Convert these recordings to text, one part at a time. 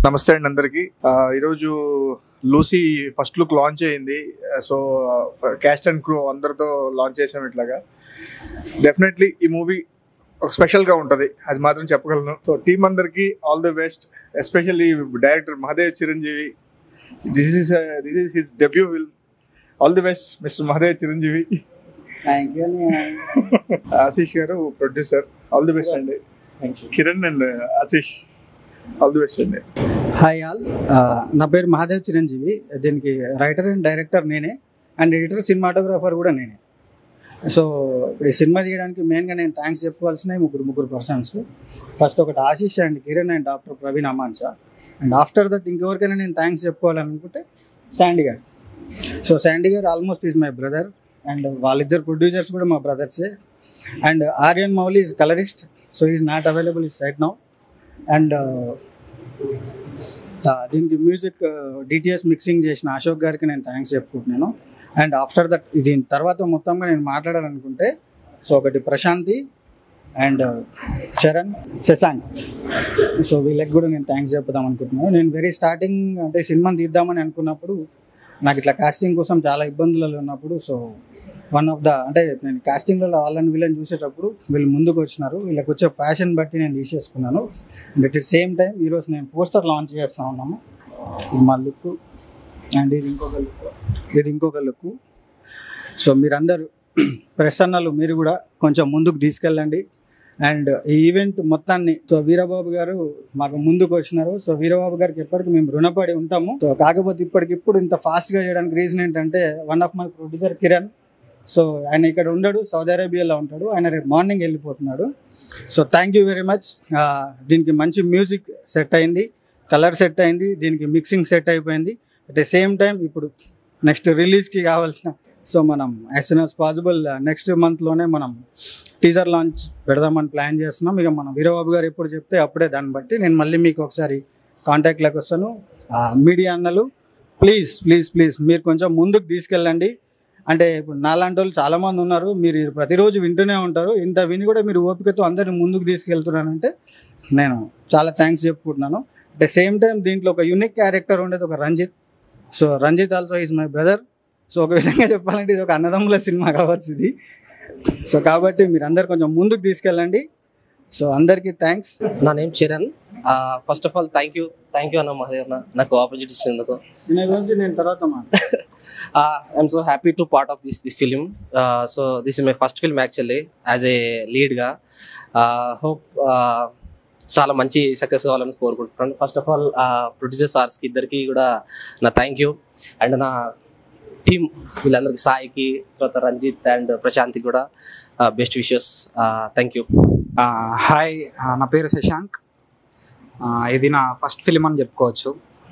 నమస్తే అండి అందరికి ఈరోజు లూసీ ఫస్ట్ లుక్ లాంచ్ అయింది సో క్యాస్ట్ అండ్ క్రూ అందరితో లాంచ్ చేసాం ఇట్లాగా డెఫినెట్లీ ఈ మూవీ ఒక స్పెషల్గా ఉంటుంది అది మాత్రం చెప్పగలను సో టీం అందరికి all the best especially director Mahadev Chiranjeevi this is this is his debut film all the best mister Mahadev Chiranjeevi thank you Ashish garu producer all the best అండి thank you Kiran and Ashish all the best అండి hi all నా పేరు మహాదేవ్ చిరంజీవి దీనికి writer and director నేనే and editor cinematographer కూడా నేనే so ఇప్పుడు ఈ సినిమా తీయడానికి మెయిన్గా నేను థ్యాంక్స్ చెప్పుకోవాల్సిన ముగ్గురు ముగ్గురు పర్సన్స్ ఫస్ట్ ఒకటి Ashish and Kiran and doctor Praveen Amansha and after that ఇంకెవరికైనా నేను థ్యాంక్స్ చెప్పుకోవాలనుకుంటే Sandy garu so Sandy garu almost is my brother and వాళ్ళిద్దరు ప్రొడ్యూసర్స్ కూడా మా బ్రదర్సే and Aryan Mouli is colourist so is not available is right now and దీనికి మ్యూజిక్ డిటిఎస్ మిక్సింగ్ చేసిన అశోక్ గారికి నేను థ్యాంక్స్ చెప్పుకుంటున్నాను అండ్ ఆఫ్టర్ దట్ దీని తర్వాత మొత్తంగా నేను మాట్లాడాలనుకుంటే సో ఒకటి ప్రశాంతి అండ్ చరణ్ శశాంక్ సో వీళ్ళకి కూడా నేను థ్యాంక్స్ చెప్పుదాం అనుకుంటున్నాను నేను వెరీ స్టార్టింగ్ అంటే సినిమాని తీద్దామని అనుకున్నప్పుడు నాకు ఇట్లా కాస్టింగ్ కోసం చాలా ఇబ్బందులలో ఉన్నప్పుడు సో వన్ ఆఫ్ ద అంటే నేను కాస్టింగ్లో వాళ్ళని వీళ్ళని చూసేటప్పుడు వీళ్ళు ముందుకు వచ్చినారు వీళ్ళకి వచ్చే ప్యాషన్ బట్టి నేను తీసేసుకున్నాను and at the same time ఈరోజు నేను పోస్టర్ లాంచ్ చేస్తా ఉన్నాము ఇది మా లుక్ అండ్ ఇది ఇంకొక లుక్ ఇది ఇంకొక లుక్ సో మీరందరూ ప్రెస్ అన్నలు మీరు కూడా కొంచెం ముందుకు తీసుకెళ్ళండి అండ్ ఈ ఈవెంట్ మొత్తాన్ని సో వీరబాబు గారు మాకు ముందుకు వచ్చినారు సో వీరబాబు గారికి ఎప్పటికీ మేము రుణపడి ఉంటాము సో కాకపోతే ఇప్పటికిప్పుడు ఇంత ఫాస్ట్గా చేయడానికి రీజన్ ఏంటంటే one of my producer Kiran so ఆయన ఇక్కడ ఉండడు సౌదీ అరేబియాలో ఉంటాడు ఆయన రేపు మార్నింగ్ వెళ్ళిపోతున్నాడు so thank you very much దీనికి మంచి మ్యూజిక్ సెట్ అయింది కలర్ సెట్ అయింది దీనికి మిక్సింగ్ సెట్ అయిపోయింది అట్ ద సేమ్ టైం ఇప్పుడు నెక్స్ట్ రిలీజ్కి కావాల్సిన సో మనం as soon as possible next మంత్లోనే మనం టీజర్ లాంచ్ పెడదామని ప్లాన్ చేస్తున్నాం ఇక మన వీరబాబు గారు ఎప్పుడు చెప్తే అప్పుడే దాన్ని బట్టి నేను మళ్ళీ మీకు ఒకసారి కాంటాక్ట్లోకి వస్తాను మీడియా అన్నలు ప్లీజ్ ప్లీజ్ ప్లీజ్ మీరు కొంచెం ముందుకు తీసుకెళ్ళండి అంటే ఇప్పుడు నాలాంటి వాళ్ళు చాలా మంది ఉన్నారు మీరు ఇది ప్రతిరోజు వింటూనే ఉంటారు ఇంత విని కూడా మీరు ఓపికతో అందరిని ముందుకు తీసుకెళ్తున్నానంటే నేను చాలా థ్యాంక్స్ చెప్పుకుంటున్నాను అట్ ద సేమ్ టైం దీంట్లో ఒక యూనిక్ క్యారెక్టర్ ఉండేది ఒక Ranjith so Ranjith also is my brother so ఒక విధంగా చెప్పాలంటే ఇది ఒక అన్నదమ్ముల సినిమా కావచ్చు ఇది సో కాబట్టి మీరు అందరు కొంచెం ముందుకు తీసుకెళ్ళండి సో అందరికీ థ్యాంక్స్ నా name Charan first of all thank you thank you అన్న మహదేవ్ అన్న నాకు ఆపర్చునిటీ ఇచ్చినందుకు దీని గురించి నేను తర్వాత మాట్లాడతాను I'm so happy to part of this this film so this is my first film actually as a లీడ్గా హోప్ చాలా మంచి సక్సెస్ కావాలని కోరుకుంటున్నాను ఫస్ట్ ఆఫ్ ఆల్ ప్రొడ్యూసర్ సార్స్కి ఇద్దరికి కూడా నా థ్యాంక్ యూ అండ్ నా టీమ్ వీళ్ళందరికీ సాయికి తర్వాత రంజిత్ అండ్ ప్రశాంత్కి కూడా బెస్ట్ విషెస్ థ్యాంక్ యూ ఆ, హాయ్ ఆ, నా పేరు శశాంక్ ఆ, ఇది నా ఫస్ట్ ఫిలిం అని చెప్పుకోవచ్చు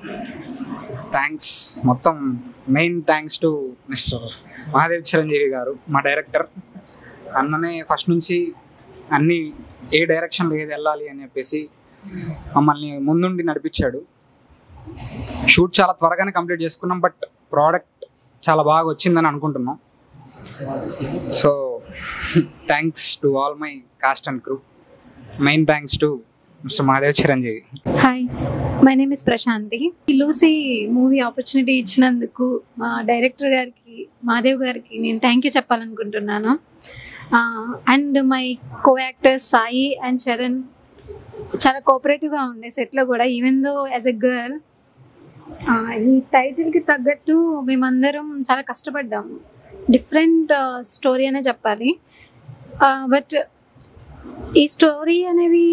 థ్యాంక్స్ మొత్తం main thanks to mister Mahadev Chiranjeevi garu మా డైరెక్టర్ అన్ననే ఫస్ట్ నుంచి అన్ని ఏ డైరెక్షన్లో ఏది వెళ్ళాలి అని చెప్పేసి మమ్మల్ని ముందుండి నడిపించాడు షూట్ చాలా త్వరగానే కంప్లీట్ చేసుకున్నాం బట్ ప్రోడక్ట్ చాలా బాగా వచ్చిందని అనుకుంటున్నాం so thanks to all my cast and crew main thanks to mister Mahadev Chiranjeevi hi my name is Prashanthi ఈ లూసీ మూవీ ఆపర్చునిటీ ఇచ్చినందుకు మా డైరెక్టర్ గారికి మాదేవ్ గారికి నేను థ్యాంక్ యూ చెప్పాలనుకుంటున్నాను and my co actors Sai and Charan చాలా కోఆపరేటివ్గా ఉండే సెట్లో కూడా even though as a girl ఈ టైటిల్కి తగ్గట్టు మేమందరం చాలా కష్టపడ్డాము డిఫరెంట్ స్టోరీ అనే చెప్పాలి బట్ ఈ స్టోరీ అనేది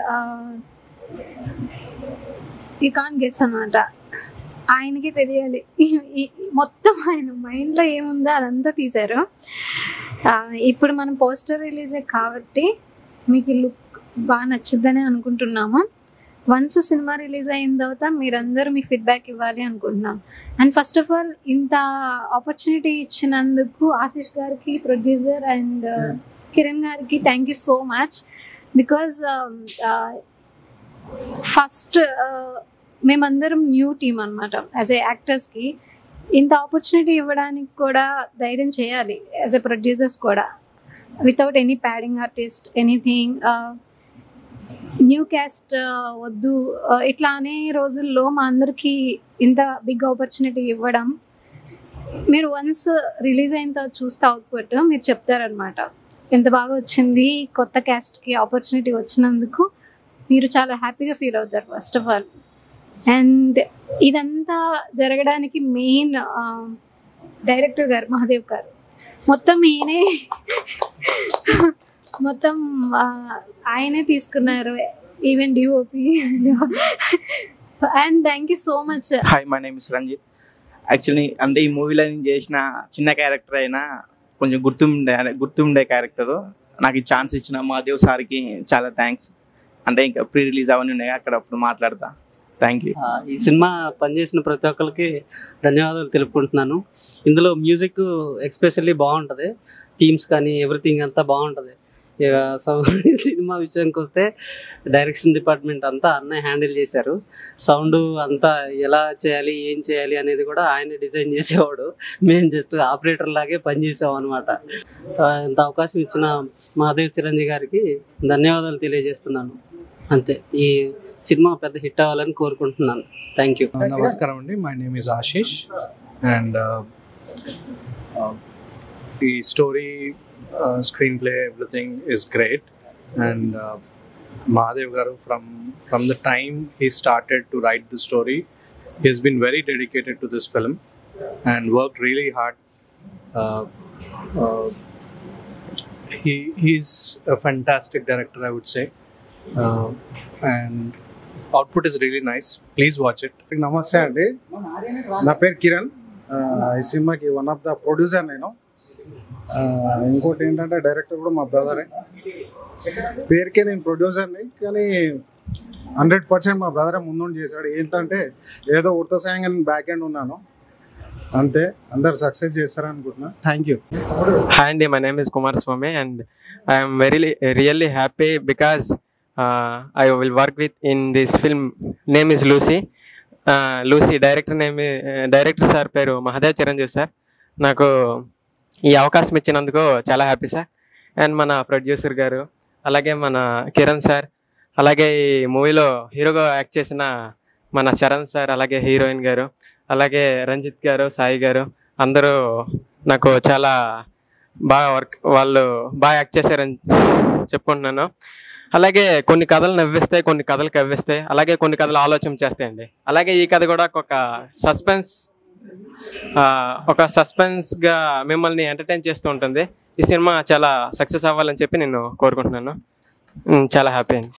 యూ కాన్ గెస్ అనమాట ఆయనకి తెలియాలి ఈ- ఈ- మొత్తం ఆయన మైండ్లో ఏముందో అదంతా తీశారు ఆ, ఇప్పుడు మనం పోస్టర్ రిలీజే కాబట్టి మీకు ఈ లుక్ బాగా నచ్చిద్దని అనుకుంటున్నాము వన్స్ సినిమా రిలీజ్ అయిన తర్వాత మీరందరూ మీ ఫీడ్బ్యాక్ ఇవ్వాలి అనుకుంటున్నాం అండ్ ఫస్ట్ ఆఫ్ ఆల్ ఇంత ఆపర్చునిటీ ఇచ్చినందుకు ఆశీష్ గారికి ప్రొడ్యూసర్ అండ్ కిరణ్ గారికి thank you so much because first మేమందరం న్యూ టీమ్ అనమాట యాజ్ ఏ యాక్టర్స్కి ఇంత ఆపర్చునిటీ ఇవ్వడానికి కూడా ధైర్యం చేయాలి యాజ్ ఎ ప్రొడ్యూసర్స్ కూడా without any padding artist anything new cast వద్దు ఆ, ఇట్లా అనే రోజుల్లో మా అందరికీ ఇంత బిగ్ ఆపర్చునిటీ ఇవ్వడం మీరు వన్స్ రిలీజ్ అయిన తర్వాత చూస్తే అవుట్పుట్ మీరు చెప్తారనమాట ఎంత బాగా వచ్చింది కొత్త క్యాస్ట్కి ఆపర్చునిటీ వచ్చినందుకు మీరు చాలా హ్యాపీగా ఫీల్ అవుతారు ఫస్ట్ ఆఫ్ ఆల్ అండ్ ఇదంతా జరగడానికి మెయిన్ డైరెక్టర్ గారు మహాదేవ్ గారు మొత్తం ఈయనే మొత్తం ఆ, ఆయనే తీసుకున్నారు even DOP and thank you so much hi my name is Ranjith actually అంటే ఈ మూవీలో నేను చేసిన చిన్న క్యారెక్టర్ అయినా కొంచెం గుర్తుండే గుర్తుండే క్యారెక్టర్ నాకు ఈ ఛాన్స్ ఇచ్చిన మాదేవ్ సార్కి చాలా థ్యాంక్స్ అంటే ఇంకా ప్రీ రిలీజ్ అవన్నీ ఉన్నాయి అక్కడ అప్పుడు మాట్లాడతా థ్యాంక్ యూ ఆ, ఈ సినిమా పనిచేసిన ప్రతి ఒక్కరికి ధన్యవాదాలు తెలుపుకుంటున్నాను ఇందులో మ్యూజిక్ ఎక్స్పెషల్లీ బాగుంటుంది థీమ్స్ కానీ ఎవ్రీథింగ్ అంతా బాగుంటుంది ఇక సో సినిమా విషయానికి వస్తే డైరెక్షన్ డిపార్ట్మెంట్ అంతా అన్నయ్య హ్యాండిల్ చేశారు సౌండ్ అంతా ఎలా చేయాలి ఏం చేయాలి అనేది కూడా ఆయన డిజైన్ చేసేవాడు మేము జస్ట్ ఆపరేటర్ లాగే పనిచేసాం అనమాట ఇంత అవకాశం ఇచ్చిన మహాదేవ్ చిరంజీవి గారికి ధన్యవాదాలు తెలియజేస్తున్నాను అంతే ఈ సినిమా పెద్ద హిట్ అవ్వాలని కోరుకుంటున్నాను థ్యాంక్ యూ నమస్కారం అండి my name is Ashish and ఈ story screenplay everything is great and Mahadev garu from from the time he started to write the story he he's been very dedicated to this film and work really hard he he's a fantastic director i would say uh, and output is really nice please watch it నమస్తే అండి నా పేరు కిరణ్ ఆ, ఈ సినిమాకి one of the producer నేను ఆ, ఇంకోటి ఏంటంటే డైరెక్టర్ కూడా మా బ్రదరే పేరుకే నేను ప్రొడ్యూసర్ని కానీ హండ్రెడ్ పర్సెంట్ మా బ్రదరే ముందుండి చేశాడు ఏంటంటే ఏదో ఉడత సాయంగా నేను బ్యాక్ ఎండ్ ఉన్నాను అంతే అందరు సక్సెస్ చేస్తారనుకుంటున్నా thank you Hi, Andy. My name is Kumar Swamy, and I am very really happy because uh, I will work with in this film. Name is Lucy. Uh, Lucy director name director sir పేరు Mahadev Chiranjeevi sir నాకు ఈ అవకాశం ఇచ్చినందుకు చాలా happy sir and మన producer garu అలాగే మన Kiran sir అలాగే ఈ మూవీలో హీరోగా యాక్ట్ చేసిన మన చరణ్ సార్ అలాగే హీరోయిన్ గారు అలాగే రంజిత్ గారు సాయి గారు అందరూ నాకు చాలా బాగా వర్క్ వాళ్ళు బాగా యాక్ట్ చేశారని చెప్పుకుంటున్నాను అలాగే కొన్ని కథలు నవ్విస్తాయి కొన్ని కథలు కవ్విస్తాయి అలాగే కొన్ని కథలు ఆలోచన చేస్తాయండి అలాగే ఈ కథ కూడా ఒక సస్పెన్స్ ఒక సస్పెన్స్గా మిమ్మల్ని ఎంటర్టైన్ చేస్తూ ఉంటుంది ఈ సినిమా చాలా సక్సెస్ అవ్వాలని చెప్పి నేను కోరుకుంటున్నాను ఉమ్, చాలా హ్యాపీ అండి